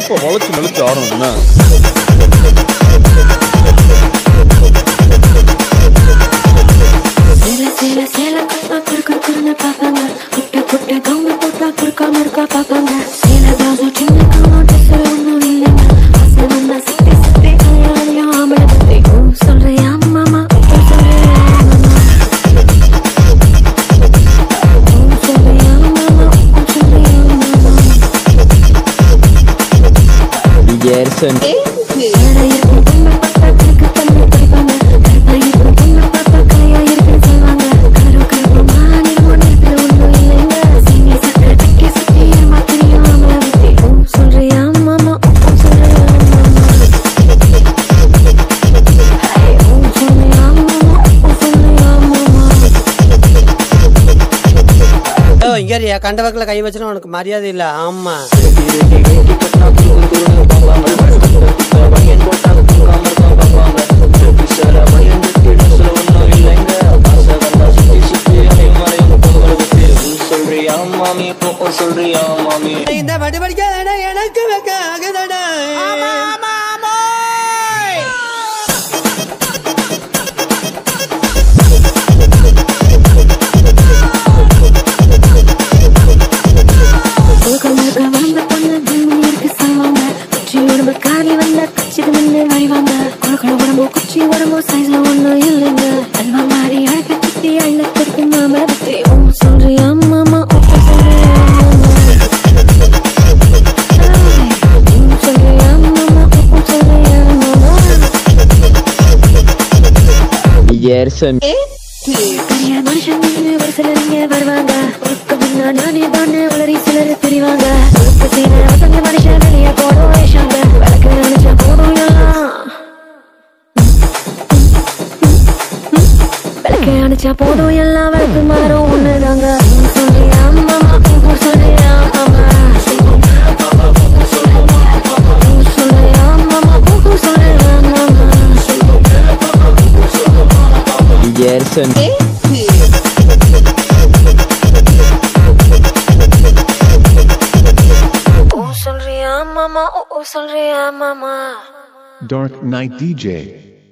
எப்ப வளைச்சு நெளிச்சு ஆரம்பிச்சுன்னா சேல சேல சேல கட்டா குறுக்க குறுன்னு பார்ப்பாங்க குட்ட குட்ட கவுன போட்டா குறுக்கா மறுக்கா பார்ப்பாங்க சேல தாசம் சின்ன கவுனம் டெஸ்ல ஒன்றும் இல்லைங்க அசல் வந்தா சிட்டி சிட்டி கல்யாணியும் ஆம்பளை பத்தி ஊ சொல்றியா மாமா ஊ சொல்றியா மாமா ஊ சொல்றியா மாமா ஊ சொல்றியா மாமா DJ Erson ஏழை இருக்கும் பொண்ணு பார்த்தா கணக்கு பண்ணி படிப்பாங்க கருப்பா இருக்கும் பொண்ணு பார்த்தா கலையா இருக்குன்னு சொல்லுவாங்க கரு கருப்பு மாநிலம் நேரத்துல ஒண்ணும் இல்லைங்க சீனி சக்கரை தக்கி சுத்தி ஏமாத்திரியும் ஆம்பளை பத்தி ஊ சொல்றியா மாமா ஊ சொல்றியா மாமா ஊ சொல்றியா மாமா ஊ சொல்றியா மாமா ஓ இங்க இருயா, கண்ட வக்கில் கை வச்சுனா உனக்கு மரியாதை இல்ல ஆமா இந்த பட்டு படிக்காதடா எனக்கு வைக்க ஆகுதடா முழுக்க முழுக்க வளர்ந்த பொண்ணு ஜிம்மி இருக்கு சொல்லுவாங்க குச்சி உடம்பு காலி வந்தா குச்சிக்கு நின்று வழிவாங்க குழக்கட உடம்பு குச்சி உடம்பு சைஸ்ல ஒண்ணும் இல்லைங்க அல்வா மாதிரி அழக குத்தி அள்ள திருப்பி மாமலை பத்தி ஓ சொல்றியா மாமா ஓ சொல்றியா மாமா ஊ சொல்றியா மாமா ஓ சொல்றியா மாமா DJ Erson பெரிய மனுஷன் நின்னு ஒரு சிலர் இங்க வருவாங்க ஒருக்க முன்னா நானே பாண்டு உளறி சிலர் பிரிவாங்க ஒருக்க சேர வசந்த மனுஷன் வெளியே போடும் வேஷாங்க விளக்கு அணைச்சா போடும் எல்லாம் விளக்கு அணைச்சா போதும் எல்லாம் விளக்கு மாறும் ஒண்ணுதாங்க ஊ சொல்றியா மாமா ஊ சொல்றியா மாமா ஊ சொல்றியா மாமா ஊ சொல்றியா மாமா DJ Erson ஊ சொல்றியா மாமா ஊ சொல்றியா மாமா Dark Knight DJ.